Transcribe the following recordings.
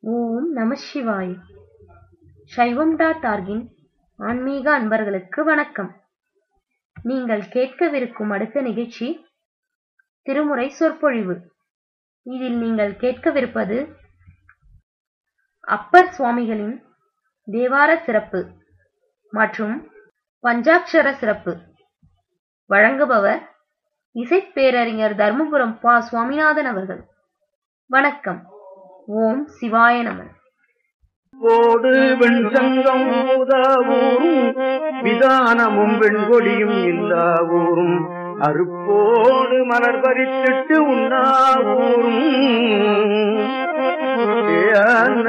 ஓம் நம சிவாய் சைவம் டாட் ஆர்கின் ஆன்மீக அன்பர்களுக்கு வணக்கம் நீங்கள் கேட்கவிருக்கும் அடுத்த நிகழ்ச்சி திருமுறை சொற்பொழிவு இதில் நீங்கள் கேட்கவிருப்பது அப்பர் சுவாமிகளின் தேவார சிறப்பு மற்றும் பஞ்சாட்சர சிறப்பு வழங்குபவர் இசைப்பேரறிஞர் தர்மபுரம் பா சுவாமிநாதன் அவர்கள் வணக்கம் ஓம் சிவாய நம கோடு வெண்சங்கம் ஊதாவூரும் விதானமும் வெண்கொடியும் இல்லாவூரும் அருப்போடு மலர் பறித்திட்டு உண்ணாவூரும் ஏன,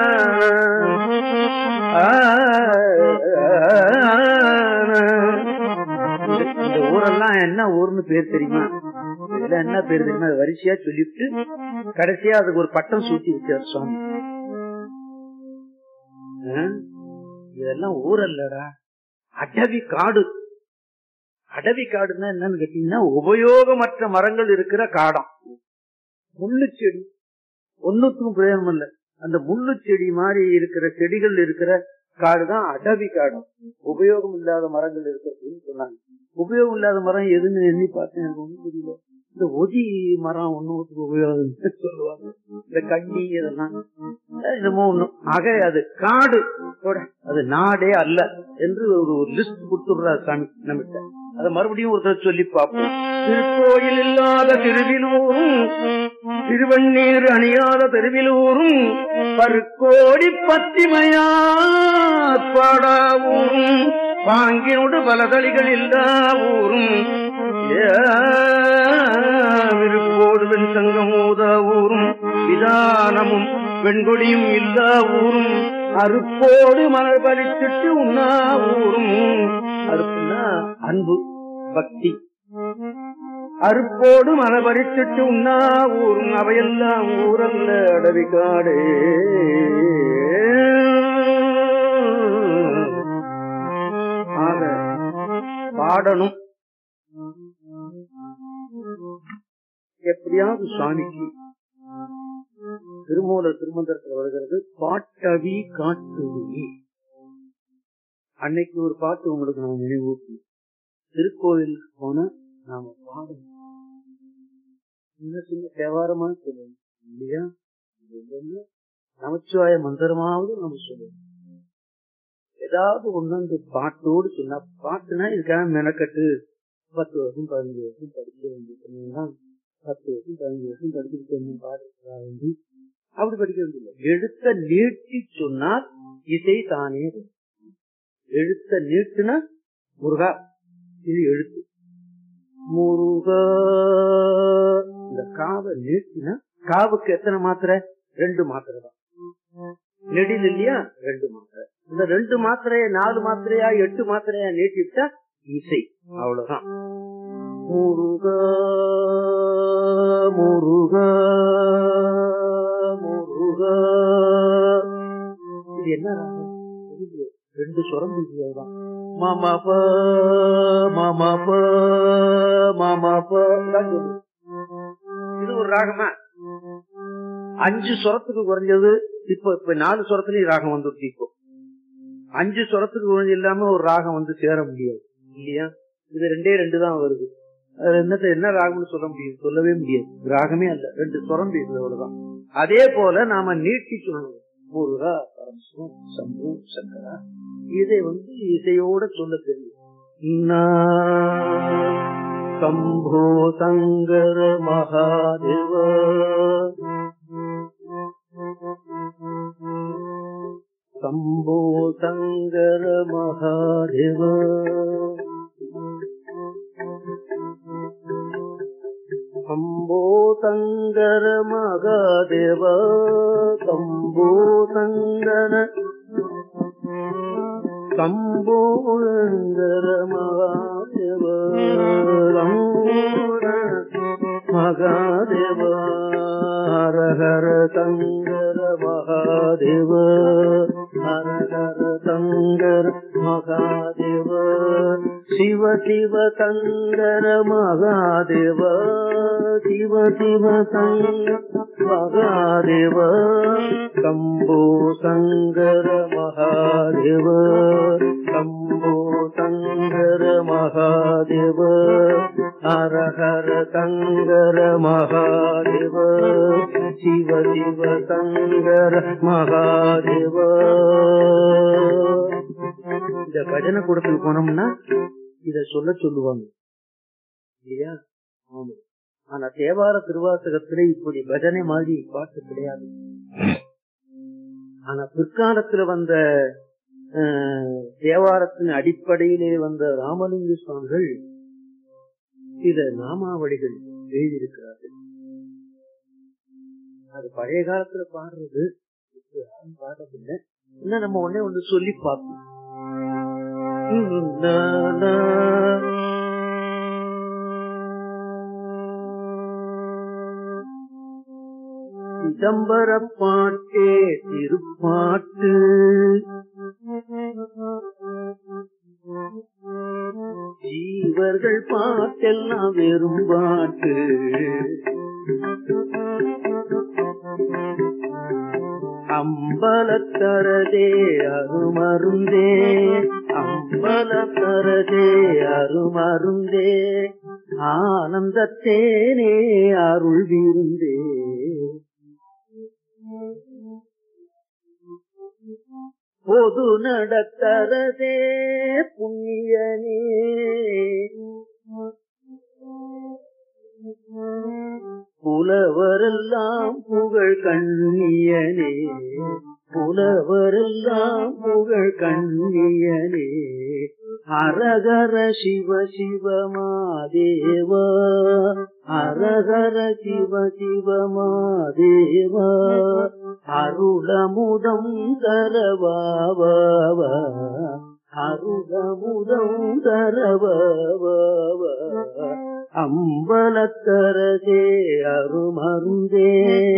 ஆன. இந்த ஊரெல்லாம் என்ன ஊர்னு பேர் தெரியுமா இதெல்லாம் என்ன பேர் தெரியுமா அது வரிசையா சொல்லிவிட்டு கடைசியா அதுக்கு ஒரு பட்டம் சூட்டி வச்சார் சுவாமி ஆ? இதெல்லாம் ஊரல்லடா அடவி காடு அடவி காடுன்னா என்னன்னு கேட்டீங்கன்னா உபயோகமற்ற மரங்கள் இருக்கிற காடம் முள்ளு செடி ஒன்னுக்கும் பிரயோஜனம் இல்ல அந்த முள்ளு செடி மாதிரி இருக்கிற செடிகள் இருக்கிற காடுதான் அடவி காடு உபயோகம் இல்லாத மரங்கள் இருக்கிறதுன்னு சொன்னாங்க உபயோகம் இல்லாத மரம் எதுன்னு எண்ணி பார்த்தேன் எனக்கு ஒண்ணும் தெரியல இந்த ஒதி மரம் ஒன்னும் உபயோகம் சொல்லுவாங்க இந்த கண்ணி இதெல்லாம் என்னமோ ஒண்ணும் ஆக அது காடு போட, அது நாடே அல்ல என்று ஒரு லிஸ்ட் கொடுத்துடுறாரு சாமி நம்மகிட்ட அதை மறுபடியும் ஒருத்தர் சொல்லி பார்ப்போம் திருக்கோயில் இல்லாத திருவிலூரும் திருவண்ணீர் அணியாத தெருவிலூரும் பருக்கோடி பத்திமையார் பாடாவூரும் பாங்கினோடு பலதளிகள் இல்லா ஊரும் விருப்போடு வெண் சங்கம் ஊதா ஊரும் விதானமும் வெண்கொடியும் இல்லா ஊரும் அருப்போடு மலர் பறிச்சிட்டு உண்ணா ஊரும் அருப்புன்னா அன்பு பக்தி அருப்போடு மலர் பறிச்சிட்டு உண்ணா ஊரும் அவையெல்லாம் ஊரல்ல அடவி காடே ஆக பாடணும் எப்படியாவது சுவாமிக்கு திருமூல திருமந்திரத்தில் வருகிறது பாட்டவி காட்டுவி அன்னைக்கு ஒரு பாட்டு உங்களுக்கு நான் நினைவூட்டணும் திருக்கோயிலுக்கு போன நாம பாடணும் சின்ன சின்ன தேவாரமா சொல்லணும் இல்லையா இது வந்து நமச்சிவாய மந்திரமாவது நம்ம சொல்லணும் ஏதாவது ஒண்ணு அந்த பாட்டோடு சொன்னா பாட்டுனா இதுக்காக மெனக்கட்டு பத்து வருஷம் பதினஞ்சு வருஷம் படிக்க வேண்டியது பத்து வருஷம் பதினஞ்சு வருஷம் படிச்சுட்டு வந்து பாடுறா வேண்டி அப்படி படிக்க வேண்டியதில்லை எழுத்த நீட்டி சொன்னால் இசை தானே வரும். எழுத்த நீட்டுனா முருகா இது எழுத்து முருகா இந்த காவை நீட்டினா காவுக்கு எத்தனை மாத்திரை ரெண்டு மாத்திரை தான் நெடில் இல்லையா ரெண்டு மாத்திரை இந்த ரெண்டு மாத்திரைய நாலு மாத்திரையா எட்டு மாத்திரையா நீட்டிவிட்டா இசை அவ்வளவுதான் முருகா முருகா முருகா இது என்ன ராகம்? இது ரெண்டு சுரம் தான் மமப மமப மமப தான் சொல்லுது. இது ஒரு ராகமா அஞ்சு சுரத்துக்கு குறைஞ்சது இப்ப இப்ப நாலு சுரத்துலயும் ராகம் வந்துருச்சு இப்போ அஞ்சு சுரத்துக்கு குறைஞ்சு இல்லாம ஒரு ராகம் வந்து சேர முடியாது இல்லையா இது ரெண்டே ரெண்டு தான் வருது அது என்னத்த என்ன ராகம்னு சொல்ல முடியும் சொல்லவே முடியாது ராகமே அல்ல ரெண்டு சுரம் பேசுறது அவ்வளவுதான் அதே போல நாம நீட்டி சொல்லணும் முருகா பரமசிவம் சம்பு சங்கரா இதை வந்து இசையோட சொல்ல தெரியும் நான் சம்போ சங்கர மகாதேவ சம்போ சங்கர மகாதேவ சம்போ சங்கர மகாதேவ சம்போ சங்கர சம்போ சங்கர மகாதேவ மகாதேவ ஹர ஹர சங்கர மகாதேவ ஹர ஹர சங்கர மகாதேவ சிவ சிவ சங்கர மகாதேவ சிவ சிவ சங்கர மகாதேவ சம்போ சங்கர மகாதேவ சம்போ சங்கர மகாதேவ ஹர ஹர சங்கர மகாதேவ சிவ சிவ சங்கர மகாதேவ இந்த பஜனை கூடத்துக்கு போனோம்னா இத சொல்ல சொல்லுவாங்க இல்லையா ஆமா ஆனா தேவார திருவாசகத்துல இப்படி பஜனை மாதிரி பாட்டு கிடையாது ஆனா பிற்காலத்துல வந்த அஹ், தேவாரத்தின் அடிப்படையிலே வந்த ராமலிங்க சுவாமிகள் சில நாமாவளிகள் எழுதியிருக்கிறார்கள் அது பழைய காலத்துல பாடுறது இப்ப யாரும் பாடுறதில்லை இன்னும் நம்ம ஒண்ணே ஒண்ணு சொல்லி பார்ப்போம் நா, நா. சிதம்பர பாட்டே திருப்பாட்டு ஜீவர்கள் பாட்டெல்லாம் வெறும் பாட்டு அம்பலத்தரதே அருமருந்தே அம்பலத்தரதே அருமருந்தே ஆனந்தத்தேனே அருள் விருந்தே பொது நடத்தரதே புண்ணியனே புலவரெல்லாம் புகழ் கண்ணியனே புலவரெல்லாம் புகழ் கண்ணியனே அரகர சிவ சிவ மாதேவ அரகர சிவ சிவ மாதேவ அருளமுதம் தரவாவ அருளமுதம் தரவாவ அம்பலத்தரதே அருமருந்தே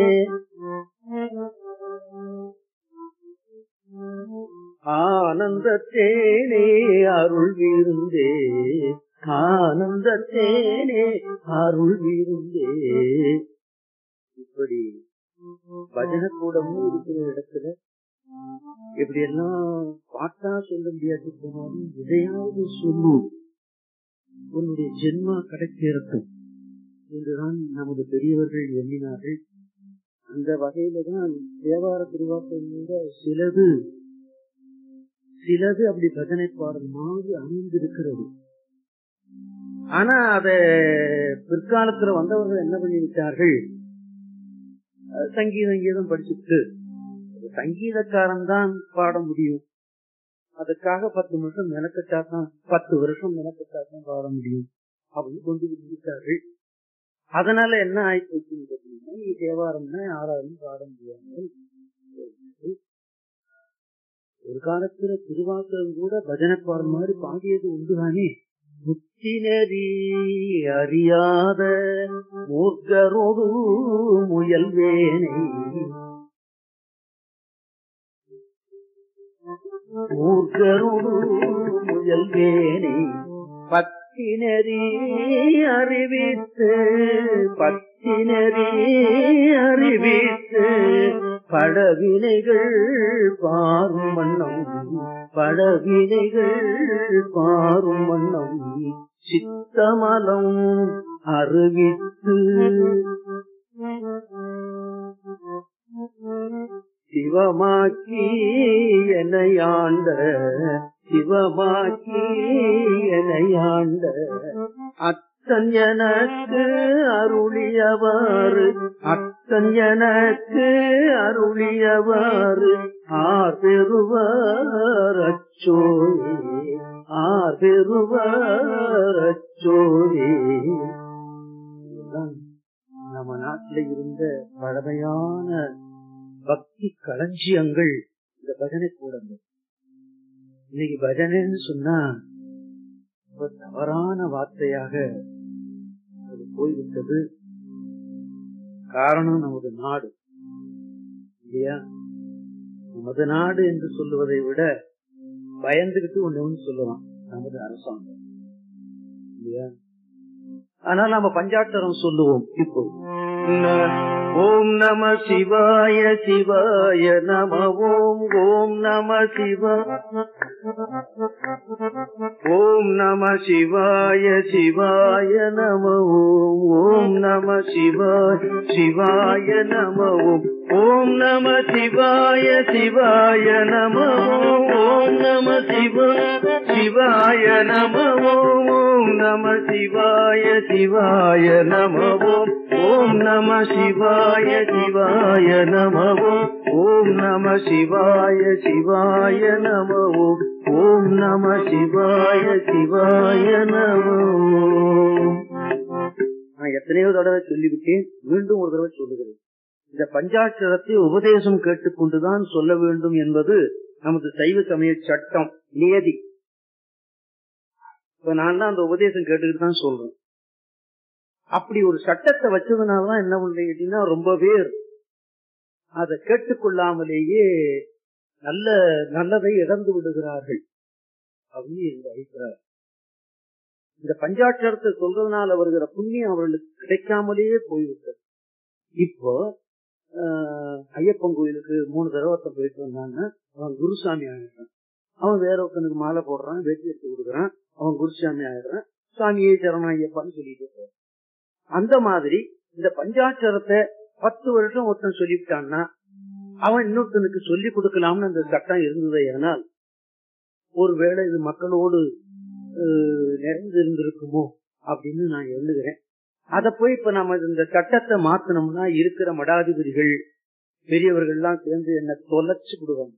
ஆனந்தத்தேனே அருள் விருந்தே ஆனந்தத்தேனே அருள் விருந்தே இப்படி பஜனை கூடமும் இருக்கிற இடத்துல இப்படி எல்லாம் பாட்டா சொல்ல முடியாது போனாலும் இதையாவது சொல்லும் உன்னுடைய ஜென்மா கிடைக்கிறட்டும் என்றுதான் நமது பெரியவர்கள் எண்ணினார்கள் அந்த வகையில தான் தேவார திருவாசக சிலது சிலது அப்படி பஜனை பாடல் மாதிரி அமைந்திருக்கிறது ஆனா அத பிற்காலத்துல வந்தவர்கள் என்ன பண்ணி விட்டார்கள் அஹ் சங்கீதம் கீதம் படிச்சுட்டு சங்கீதக்காரன் தான் பாட முடியும் அதுக்காக பத்து நிமிஷம் மெனக்கட்டா தான் பத்து வருஷம் மெனக்கட்டா தான் பாட முடியும் அப்படின்னு கொண்டு விட்டார்கள் அதனால என்ன ஆயிப்போச்சுன்னு கேட்டீங்கன்னா நீ தேவாரம்னா யாராலும் பாட முடியாமல் போயிடுச்சு. ஒரு காலத்துல திருவாசகம் கூட பஜனை பாடுற மாதிரி பாடியது உண்டுதானே முத்தினரி அறியாத மூர்க்கரோடு முயல்வேனை மூர்க்கரோடு முயல்வேனை பத்தினரி அறிவித்து பத்தினரி அறிவித்து படவினைகள் பாரும் வண்ணம் படவினைகள் பாரும் வண்ணம் சித்தமலம் அறிவித்து சிவமாக்கி எனையாண்ட சிவமாக்கி எனையாண்ட அத்தன் எனக்கு அருளியவாறு அத்தன் எனக்கு அருளியவாறு ஆர் பெறுவார் அச்சோரே ஆர் பெறுவார் அச்சோரே இதுதான் நம்ம நாட்டில் இருந்த பழமையான பக்தி களஞ்சியங்கள் இந்த பஜனை கூடங்கள் இன்னைக்கு பஜனைன்னு சொன்னா ரொம்ப தவறான வார்த்தையாக அது போய்விட்டது காரணம் நமது நாடு இல்லையா நமது நாடு என்று சொல்லுவதை விட பயந்துகிட்டு ஒண்ணு ஒண்ணு சொல்லலாம் நமது அரசாங்கம் இல்லையா ஆனால் நாம பஞ்சாட்சரம் சொல்லுவோம் இப்போ ந- ஓம் நம சிவாய சிவாய நம ஓம் ஓம் நம சிவா ஓம் நம சிவாய சிவாய நம ஓம் ஓம் நம சிவாய சிவாய நம ஓம் ஓம் நம சிவாய சிவாய நம ஓம் ஓம் நம சிவ சிவாய நம ஓம் ஓம் நம சிவாய சிவாய நம ஓம் ஓம் நம சிவாய சிவாய நம ஓம் ஓம் நம சிவாய சிவாய நம ஓம் ஓம் நம சிவாய சிவாய நம ஓம் நான் எத்தனையோ தடவை சொல்லிவிட்டேன் மீண்டும் ஒரு தடவை சொல்லுகிறேன் இந்த பஞ்சாட்சரத்தை உபதேசம் கேட்டுக்கொண்டுதான் சொல்ல வேண்டும் என்பது நமது சைவ சமய சட்டம் நியதி இப்ப நான் தான் அந்த உபதேசம் கேட்டுக்கிட்டு தான் சொல்றேன் அப்படி ஒரு சட்டத்தை வச்சதுனாலதான் என்ன பண்றீங்க கேட்டீங்கன்னா ரொம்ப பேர் அதை கேட்டுக்கொள்ளாமலேயே நல்ல நல்லதை இழந்து விடுகிறார்கள் அப்படின்னு எங்க அபிப்பிராயம் இந்த பஞ்சாட்சரத்தை சொல்றதுனால வருகிற புண்ணியம் அவர்களுக்கு கிடைக்காமலேயே போய்விட்டது இப்போ ஆஹ், ஐயப்பன் கோயிலுக்கு மூணு தடவை ஒருத்தன் போயிட்டு வந்தாங்க அவன் குருசாமி ஆயிடுறான் அவன் வேற ஒருத்தனுக்கு மாலை போடுறான் வெற்றி எடுத்து கொடுக்குறான் அவன் குருசாமி ஆயிடுறான் சாமியே சரணம் ஐயப்பான்னு சொல்லிட்டு இருக்கான். அந்த மாதிரி இந்த பஞ்சாட்சரத்தை பத்து வருஷம் ஒருத்தன் சொல்லிவிட்டான்னா அவன் இன்னொருத்தனுக்கு சொல்லி கொடுக்கலாம்னு அந்த சட்டம் இருந்தது ஆனால் ஒருவேளை இது மக்களோடு அஹ், நிறைந்து இருந்திருக்குமோ அப்படின்னு நான் எண்ணுகிறேன் அத போய் இப்ப நம்ம இந்த சட்டத்தை மாத்தணும்னா இருக்கிற மடாதிபதிகள் பெரியவர்கள் எல்லாம் சேர்ந்து என்ன தொலைச்சு விடுவாங்க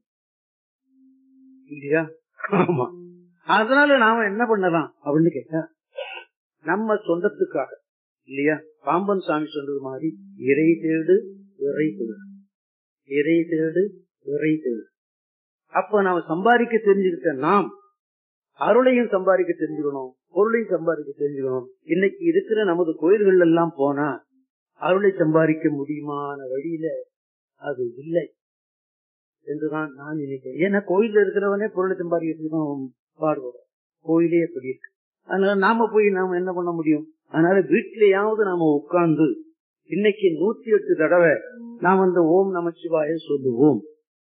இல்லையா ஆமா அதனால நாம என்ன பண்ணலாம் அப்படின்னு கேட்டா நம்ம சொந்தத்துக்காக இல்லையா பாம்பன் சாமி சொன்னது மாதிரி இறை தேடு இறை தேடு இறை தேடு இறை தேடு அப்ப நாம சம்பாதிக்க தெரிஞ்சுக்கிட்ட நாம் அருளையும் சம்பாதிக்க தெரிஞ்சுக்கணும் பொருளையும் சம்பாதிக்க தெரிஞ்சுக்கணும் இன்னைக்கு இருக்கிற நமது கோயில்கள் எல்லாம் போனா அருளை சம்பாதிக்க முடியுமான வழியில அது இல்லை என்றுதான் நான் நினைக்கிறேன் ஏன்னா கோயில்ல இருக்கிறவனே பொருளை சம்பாதிக்கிறதுக்கு தான் பாடுபடும் கோயிலே எப்படி இருக்கு அதனால நாம போய் நாம என்ன பண்ண முடியும் அதனால வீட்டிலேயாவது நாம உட்கார்ந்து இன்னைக்கு நூத்தி எட்டு தடவை நாம் அந்த ஓம் நமச்சிவாய சொல்லுவோம்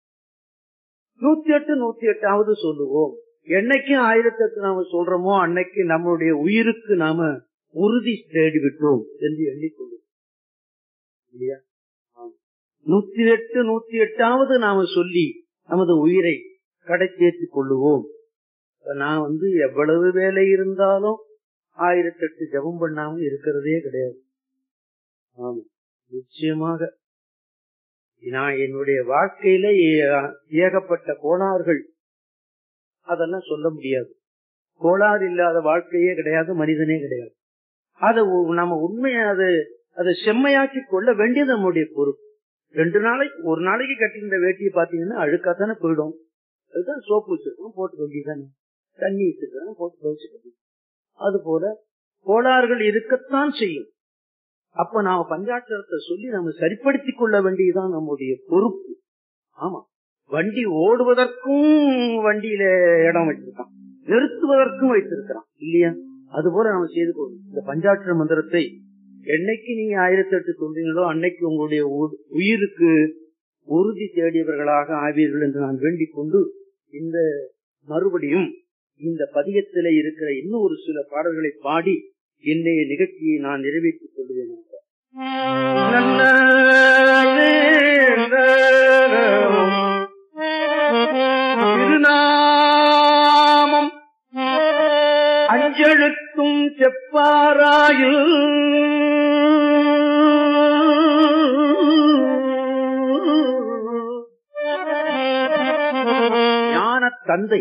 நூத்தி எட்டு நூத்தி எட்டாவது சொல்லுவோம் என்னைக்கும் ஆயிரத்தி எட்டு நாம சொல்றோமோ அன்னைக்கு நம்மளுடைய உயிருக்கு நாம உறுதி தேடி விட்டோம் என்று எண்ணிக்கொள்ளும் இல்லையா ஆம். நூத்தி எட்டு நூத்தி எட்டாவது நாம சொல்லி நமது உயிரை கடை சேர்த்துக் கொள்ளுவோம் இப்ப நான் வந்து எவ்வளவு வேலை இருந்தாலும் ஆயிரத்தி எட்டு ஜபம் பண்ணாம இருக்கிறதே கிடையாது ஆமா நிச்சயமாக நான் என்னுடைய வாழ்க்கையில ஏ- ஏகப்பட்ட கோளாறுகள் அதெல்லாம் சொல்ல முடியாது கோளாறு இல்லாத வாழ்க்கையே கிடையாது மனிதனே கிடையாது அதை உ- நம்ம உண்மையை அதை அதை செம்மையாக்கி கொள்ள வேண்டியது நம்முடைய பொறுப்பு ரெண்டு நாளைக்கு ஒரு நாளைக்கு கட்டிக்கிற வேட்டியை பாத்தீங்கன்னா அழுக்கா தானே போயிடும் அதுதான் சோப்பு வச்சிருக்கோம் போட்டு வேண்டியதானே தண்ணி வச்சிருக்கோம் போட்டு துவைச்சு அது போல கோளாறுகள் இருக்கத்தான் செய்யும் அப்ப நாம பஞ்சாட்சரத்தை சொல்லி நம்ம சரிப்படுத்திக் கொள்ள வேண்டியதுதான் நம்முடைய பொறுப்பு ஆமா வண்டி ஓடுவதற்கும் வண்டியில இடம் வச்சிருக்கான் நிறுத்துவதற்கும் வைத்திருக்கிறான் இல்லையா அது போல நம்ம செய்து கொள்ளும் இந்த பஞ்சாட்சர மந்திரத்தை என்னைக்கு நீங்க ஆயிரத்தி எட்டு சொல்றீங்களோ அன்னைக்கு உங்களுடைய உ- உயிருக்கு உறுதி தேடியவர்களாக ஆவீர்கள் என்று நான் வேண்டிக் கொண்டு இந்த மறுபடியும் இந்த பதியத்திலே இருக்கிற இன்னும் ஒரு சில பாடல்களை பாடி இன்றைய நிகழ்ச்சியை நான் நிறைவேற்றிக் கொள்வேன் திருநாமம் அஞ்செழுத்தும் செப்பாராயில் ஞான தந்தை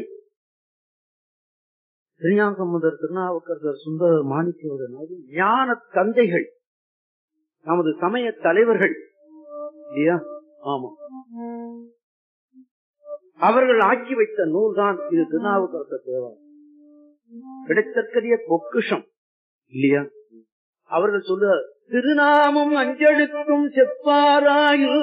திருஞாசமுதர் திருநாவுக்கரசர் சுந்தர மாணிக்கவர் ஞான தந்தைகள் நமது சமய தலைவர்கள் இல்லையா ஆமா அவர்கள் ஆக்கி வைத்த நூல் தான் இது திருநாவுக்கரசர் தேவாரம் கிடைத்தற்கரிய பொக்குஷம் இல்லையா அவர்கள் சொல்ல திருநாமம் அஞ்செழுத்தும் செப்பாராயு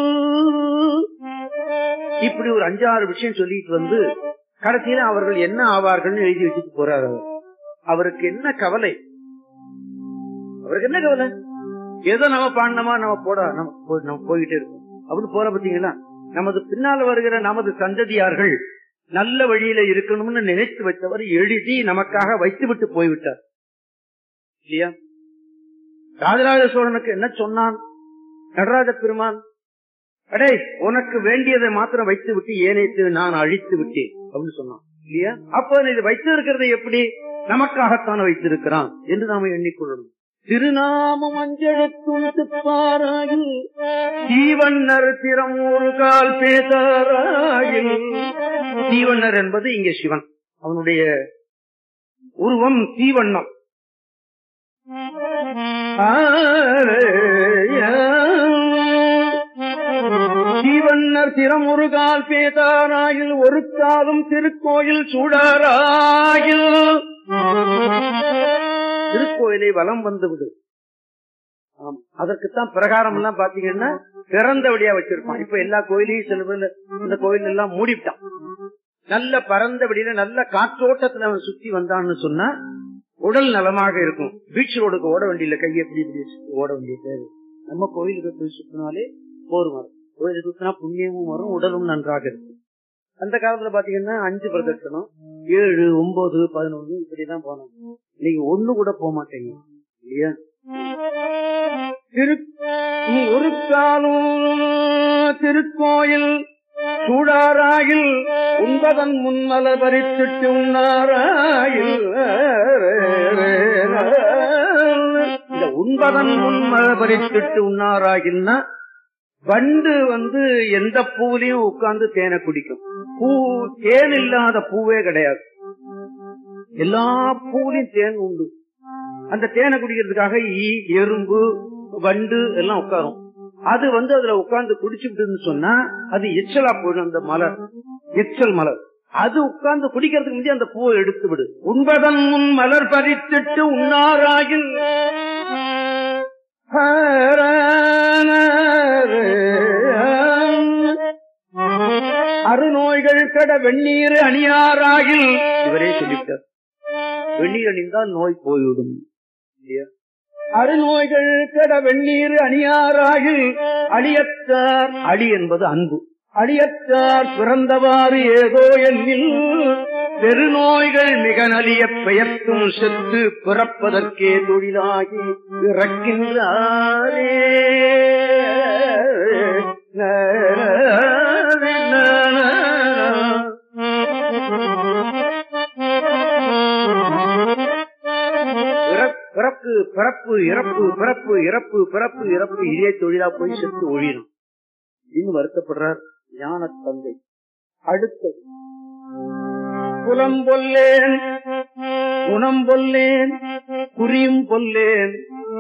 இப்படி ஒரு அஞ்சாறு விஷயம் சொல்லிட்டு வந்து கடைசியில அவர்கள் என்ன ஆவார்கள் எழுதி வச்சுட்டு போறார் அவர் அவருக்கு என்ன கவலை அவருக்கு என்ன கவலை ஏதோ நம்ம பாடினோமா நம்ம போட நம்ம போ- நம்ம போயிட்டே இருக்கோம் அப்படின்னு போற பாத்தீங்களா நமது பின்னால வருகிற நமது சந்ததியார்கள் நல்ல வழியில இருக்கணும்னு நினைத்து வைத்தவர் எழுதி நமக்காக வைத்து விட்டு போய்விட்டார் இல்லையா ராஜராஜ சோழனுக்கு என்ன சொன்னான் நடராஜ பெருமான் அடே உனக்கு வேண்டியதை மாத்திரம் வைத்து விட்டு ஏனைத்து நான் அழித்து விட்டேன் அப்படின்னு சொன்னான் இல்லையா அப்ப இது வைத்து இருக்கிறது எப்படி நமக்காகத்தான் வைத்திருக்கிறான் என்று நாம எண்ணிக்கொள்ளணும் திருநாமம் அஞ்செழுத்துணத்து பாராயில் தீவண்ணர் திறம் ஒரு கால் பேசாராயில் தீவண்ணர் என்பது இங்கே சிவன் அவனுடைய உருவம் தீவண்ணம் தீவண்ணர் திறம் ஒரு கால் பேதாராயில் ஒரு காலும் திருக்கோயில் சூடாராயில் திருக்கோயிலை வலம் வந்து விடு ஆம். அதற்குத்தான் பிரகாரம் எல்லாம் பாத்தீங்கன்னா திறந்தபடியா வச்சிருப்பான் இப்ப எல்லா கோயிலையும் சில பேர் இந்த கோயில் எல்லாம் மூடிவிட்டான் நல்ல பறந்தபடியில நல்ல காற்றோட்டத்துல அவன் சுத்தி வந்தான்னு சொன்னா உடல் நலமாக இருக்கும் பீச் ரோடுக்கு ஓட வேண்டியல கையை எப்படி இப்படி வச்சுட்டு ஓட வேண்டிய தேவை நம்ம கோயிலுக்கு போய் சுத்தினாலே போரும் வரும் கோயிலுக்கு சுத்தினா புண்ணியமும் வரும் உடலும் நன்றாக இருக்கும் அந்த காலத்துல பாத்தீங்கன்னா அஞ்சு பிரதட்சணம் ஏழு ஒன்பது பதினொன்னு இப்படிதான் போனோம் நீங்க ஒண்ணு கூட போக மாட்டீங்க இல்லையா திரு ஒரு காலம் திருக்கோயில் சூடாராயில் உண்பதன் முன்மல பறித்துட்டு உண்ணாராயில் இந்த உண்பதன் முன்மல பறித்துட்டு உண்ணாராயில்னா வண்டு வந்து எந்த பூவிலையும் உட்கார்ந்து தேனை குடிக்கும் பூ தேன் இல்லாத பூவே கிடையாது எல்லா பூவிலையும் தேன் உண்டு அந்த தேனை குடிக்கிறதுக்காக ஈ எறும்பு வண்டு எல்லாம் உட்காரும் அது வந்து அதுல உட்கார்ந்து குடிச்சுட்டுன்னு சொன்னா அது எச்சலா போயிடும் அந்த மலர் எச்சல் மலர் அது உட்கார்ந்து குடிக்கிறதுக்கு முந்தைய அந்த பூவை எடுத்து விடு உண்பதன் முன் மலர் பறித்துட்டு உண்ணாராயில் அருநோய்கள் கட வெந்நீர் அணியாராயில் இவரே சொல்லிவிட்டார் வெந்நீர் அணிந்தால் நோய் போய்விடும் இல்லையா அருநோய்கள் கட வெந்நீர் அணியாராயில் அழியத்தார் அழி என்பது அன்பு அழியத்தார் பிறந்தவாறு ஏதோ என்னில் பெருநோய்கள் மிக நலிய பெயர்த்தும் செத்து பிறப்பதற்கே தொழிலாகி இறக்கின்றாரே பிறப்- பிறப்பு பிறப்பு இறப்பு பிறப்பு இறப்பு பிறப்பு இறப்பு இதே தொழிலா போய் செத்து ஒழியணும் இன்னும் வருத்தப்படுறார் ஞான தந்தை அடுத்தது குலம் பொல்லேன் குணம் பொல்லேன் குறியும் பொல்லேன்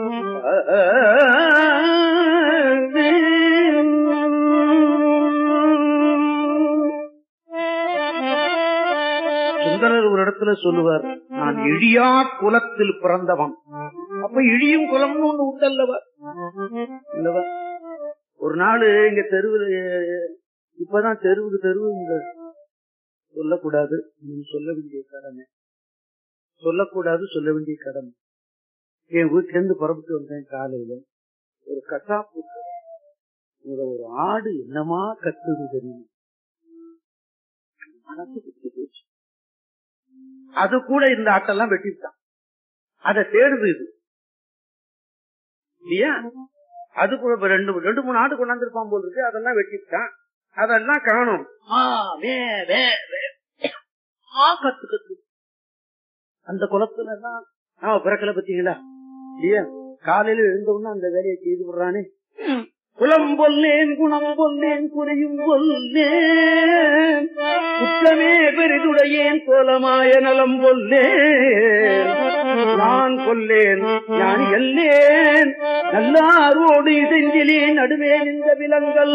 சுந்தரர் ஒரு இடத்துல சொல்லுவார் நான் இழியா குலத்தில் பிறந்தவன் அப்ப இழியும் குலம்னு ஒண்ணு உண்டல்லவா இல்லவா ஒரு நாள் இங்க தெருவில் இப்பதான் தெருவுக்கு தெருவு இங்க சொல்லக்கூடாது நீ சொல்ல வேண்டிய கடமை சொல்லக்கூடாது சொல்ல வேண்டிய கடமை என் வீட்டுல இருந்து புறப்பட்டு வந்தேன் காலையில ஒரு கசாப்பு இங்க ஒரு ஆடு என்னமா கத்துது தெரியும் மனசு விட்டு போச்சு அது கூட இந்த ஆட்டெல்லாம் வெட்டிவிட்டான் அதை தேடுது இது இல்லையா அது கூட இப்ப ரெண்டு ரெண்டு மூணு ஆடு கொண்டாந்துருப்பான் போல் இருக்கு அதெல்லாம் வெட்டிவிட்டான் அதெல்லாம் காணும் ஆ, வே, வே, வே. ஆ, கத்து கத்து அந்த குளத்துல தான் நாம பிறக்கல பத்தீங்களா இல்லையா காலையில எழுந்த உடனே அந்த வேலையை செய்து விடுறானே குலம் பொல்லேன் குணம் பொல்லேன் குறையும் பொல்லேன் குற்றமே பெரிதுடையேன் கோலமாய நலம் பொல்லேன் நான் கொல்லேன் நான் எல்லேன் நல்லாரோடு இசைஞ்சிலேன் நடுவேன் இந்த விலங்கல்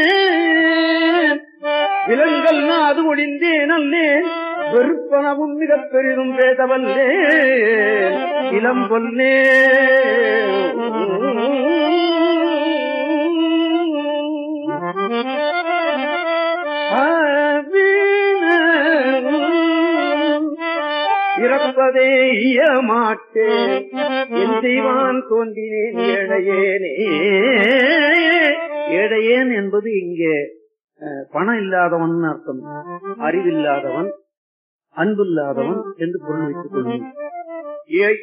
விலங்கல் நாது ஒழிந்தேன் அல்லேன் வெறுப்பனவும் மிகப் பெரிதும் பேசவல்லேன் இளம் பொல்லே இறப்பதே மாட்டேன் மாட்டேன் என் செய்வான் தோன்றினேன் ஏழையேனே ஏழையேன் என்பது இங்கே அஹ், பணம் இல்லாதவன் அர்த்தம் அறிவில்லாதவன் அன்பில்லாதவன் என்று பொருள் வைத்துக் கொள்ளும் ஏ-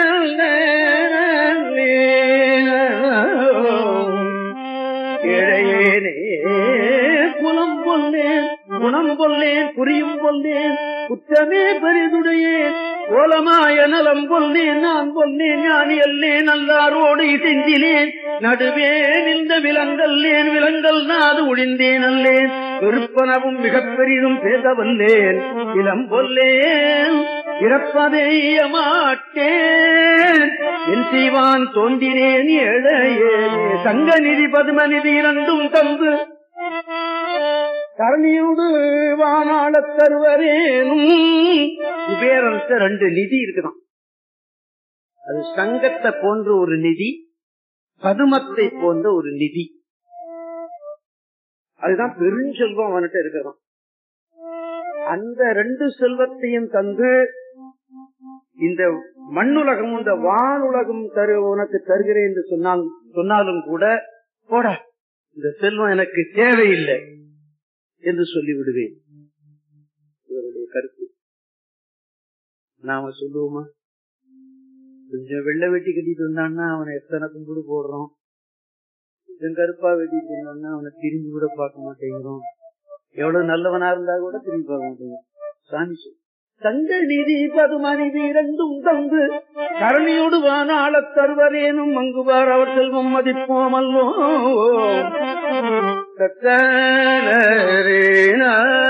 ஏழையேனே குலம் கொள்ளேன் குணம் கொள்ளேன் புரியும் கொள்ளேன் குற்றமே பெரிதுடையேன் கோலமாய நலம் கொள்ளேன் நான் கொள்ளேன் ஞானி அல்லேன் நல்லாரோடு செஞ்சினேன் நடுவே நின்ற விலங்கல்லேன் விலங்கல் நாது ஒழிந்தேன் அல்லேன் வெறுப்பனவும் மிகப் பெரிதும் பேசவல்லேன் இளம் கொல்லேன் இறப்பதைய மாட்டேன் என் செய்வான் தோன்றினேன் ஏழையே சங்க நிதி பதும நிதி இரண்டும் தந்து கரணியோடு வானாளத் தருவரேனும் குபேரன்ட்ட ரெண்டு நிதி இருக்குதான் அது சங்கத்தை போன்ற ஒரு நிதி பதுமத்தை போன்ற ஒரு நிதி அதுதான் பெருஞ்செல்வம் அவன்கிட்ட இருக்கிறான் அந்த ரெண்டு செல்வத்தையும் தந்து இந்த மண்ணுலகம் இந்த வானுலகம் தரு உனக்கு தருகிறேன் என்று சொன்னால் சொன்னாலும் கூட போடா இந்த செல்வம் எனக்கு தேவையில்லை என்று சொல்லிவிடுவேன் இவருடைய கருத்து நாம சொல்லுவோமா கொஞ்சம் வெள்ளை வெட்டி கட்டிட்டு வந்தான்னா அவனை எத்தனை கும்பிடு போடுறோம் கொஞ்சம் கருப்பா வெட்டிட்டு இருந்தான்னா அவனை திரும்பி கூட பார்க்க மாட்டேங்கிறோம் எவ்வளவு நல்லவனா இருந்தா கூட திரும்பி பார்க்க மாட்டேங்கிறோம் சாமி சொல்லு. தங்க நிதி பதுமனிதி இரண்டும் தந்து கரணியோடு வானாளத் தருவரேனும் மங்குவார் அவர் செல்வம் மதிப்போமல்லோ தத்தரேன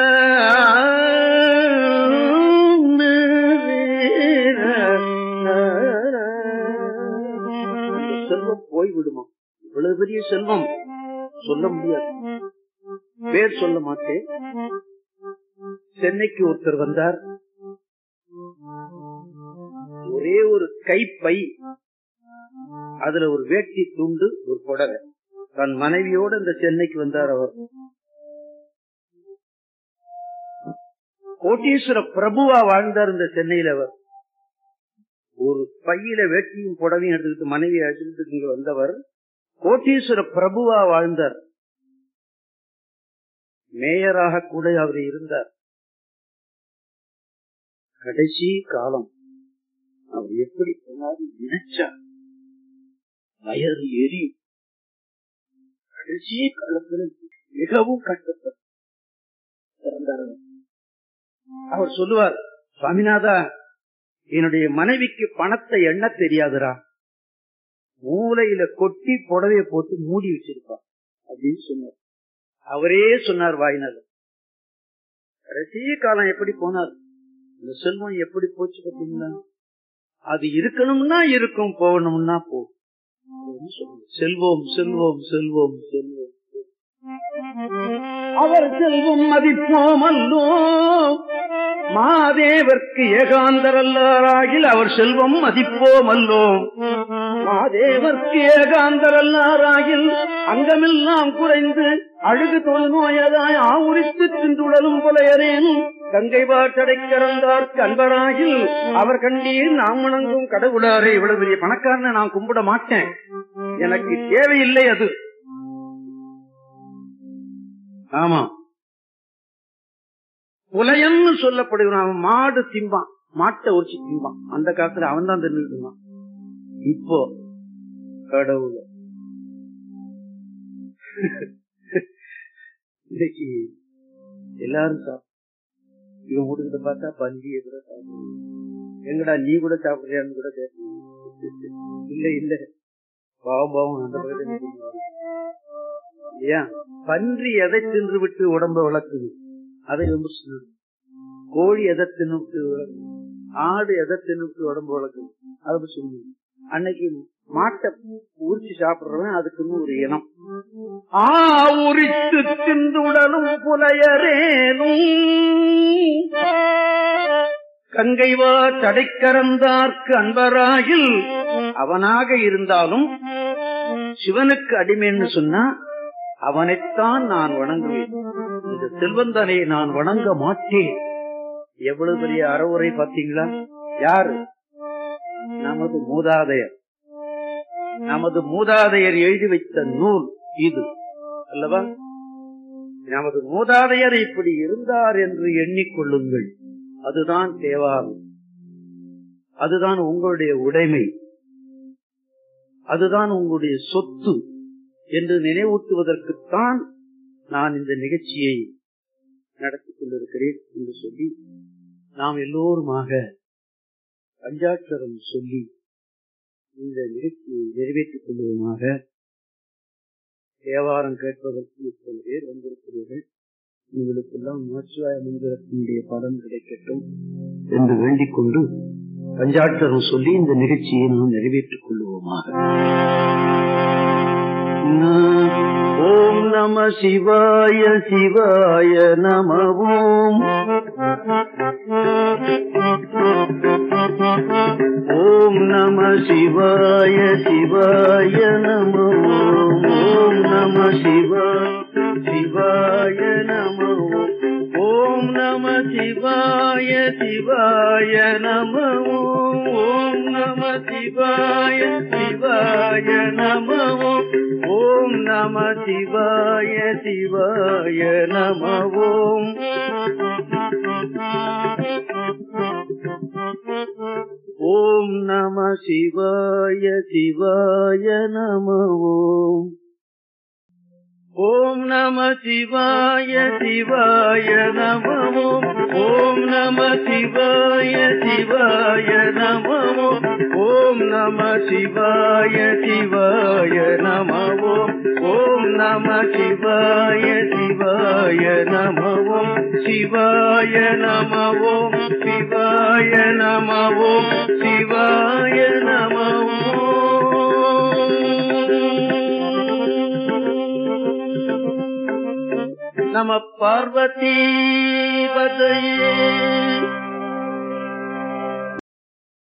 செல்வம் போய்விடுமா இவ்வளவு பெரிய செல்வம் சொல்ல முடியாது பேர் சொல்ல மாட்டேன் சென்னைக்கு ஒருத்தர் வந்தார் ஒரே ஒரு கைப்பை அதுல ஒரு வேட்டி துண்டு ஒரு புடவை தன் மனைவியோட இந்த சென்னைக்கு வந்தார் அவர் கோட்டீஸ்வர பிரபுவா வாழ்ந்தார் இந்த சென்னையில அவர் ஒரு பையில வேட்டியும் புடவையும் எடுத்துக்கிட்டு மனைவி அழைச்சிட்டு இங்க வந்தவர் கோட்டீஸ்வர பிரபுவா வாழ்ந்தார் மேயராக கூட அவர் இருந்தார் கடைசி காலம் அவர் எப்படி போனாரு நினைச்சா வயது எரியும் கடைசி காலத்துல மிகவும் கஷ்டப்பட்டார் இறந்தார் அவர். அவர் சொல்லுவார் சுவாமிநாதா என்னுடைய மனைவிக்கு பணத்தை எண்ண தெரியாதுடா மூலையில கொட்டி புடவைய போட்டு மூடி வச்சிருப்பா அப்படின்னு சொன்னார் அவரே சொன்னார் வாயினர் கடைசி காலம் எப்படி போனார் இந்த செல்வம் எப்படி போச்சு பார்த்தீங்களா அது இருக்கணும்னா இருக்கும் போகணும்னா போகும் செல்வோம் செல்வோம் செல்வோம் செல்வோம் அவர் செல்வம் மதிப்போம் அல்லோ மாதேவர்க்கு ஏகாந்தரல்லாராகில் அவர் செல்வம் மதிப்போம் அல்லோம் மாதேவர்க்கு ஏகாந்தரல்லாராகில் அங்கமெல்லாம் குறைந்து அழுகு தோல் நோயதாய் ஆவுரித்து தின்றுடலும் புலையரேனும் கங்கை வாட்டடைக்கிறந்தார்க்கு அன்பராகில் அவர் கண்டீர் நாம் வணங்கும் கடவுளாரே இவ்வளவு பெரிய பணக்காரனை நான் கும்பிட மாட்டேன் எனக்கு தேவையில்லை அது ஆமா புலையன்னு சொல்லப்படுகிறான் அவன் மாடு திம்பான் மாட்டை உரிச்சு திம்பான் அந்த காலத்துல அவன் தான் தின்னுட்டு இப்போ கடவுள் இன்னைக்கு எல்லாரும் சாப்பிடும் இவன் வீட்டுக்கிட்ட பார்த்தா பண்டிகை கூட சாப்பிடுவோம் எங்கடா நீ கூட சாப்பிடுறியான்னு கூட கேட்கணும் இல்ல இல்ல பாவம் பாவம் அந்த பக்கத்துல நிக்குது. இல்லையா பன்றி எதை தின்று விட்டு உடம்ப வளர்க்குது அதை விமர்சனம் கோழி எதை தின்னுட்டு ஆடு எதை தின்னுட்டு உடம்பு வளர்க்குது அதை சொல்லுங்க அன்னைக்கு மாட்டை உரிச்சு சாப்பிடுறவன் அதுக்குன்னு ஒரு இனம் ஆ உரித்து தின்றுடலும் புலையரேனும் கங்கைவா தடைக்கரந்தார்க்கு அன்பராகில் அவனாக இருந்தாலும் சிவனுக்கு அடிமைன்னு சொன்னா அவனைத்தான் நான் வணங்குவேன் இந்த செல்வந்தனை நான் வணங்க மாட்டேன் எவ்வளவு பெரிய அறவுரை பாத்தீங்களா யாரு நமது மூதாதையர் நமது மூதாதையர் எழுதி வைத்த நூல் இது அல்லவா நமது மூதாதையர் இப்படி இருந்தார் என்று எண்ணிக்கொள்ளுங்கள் அதுதான் தேவாரம் அதுதான் உங்களுடைய உடைமை அதுதான் உங்களுடைய சொத்து என்று நினைவூட்டுவதற்குத்தான் நான் இந்த நிகழ்ச்சியை நடத்திக் கொண்டிருக்கிறேன் என்று சொல்லி நாம் எல்லோருமாக பஞ்சாட்சரம் சொல்லி இந்த நிகழ்ச்சியை நிறைவேற்றிக் கொள்வதுமாக தேவாரம் கேட்பதற்கு இப்போது பேர் வந்திருக்கிறீர்கள் உங்களுக்கெல்லாம் நமச்சிவாய மந்திரத்தினுடைய பலன் கிடைக்கட்டும் என்று வேண்டிக் கொண்டு பஞ்சாட்சரம் சொல்லி இந்த நிகழ்ச்சியை நாம் நிறைவேற்றிக் கொள்வோமாக ஓம் நம சிவாய சிவாய நம ஓம் ஓம் நம சிவாய சிவாய நம ஓம் ஓம் நம சிவாய சிவாய நம ஓம் நம சிவாய சிவாய நம ஓம் ஓம் நம சிவாய சிவாய நம ஓம் நம சிவாய சிவாய நம ஓம் ஓம் நம சிவாய சிவாய நம ஓம் ஓம் நம சிவாய சிவாய நம ஓம் நம சிவாய சிவாய நம ஓம் நம சிவாய சிவாய நம ஓம் நம சிவாய சிவாய நம சிவாய நம சிவாய நம சிவாய நம நம பார்வதி பதையே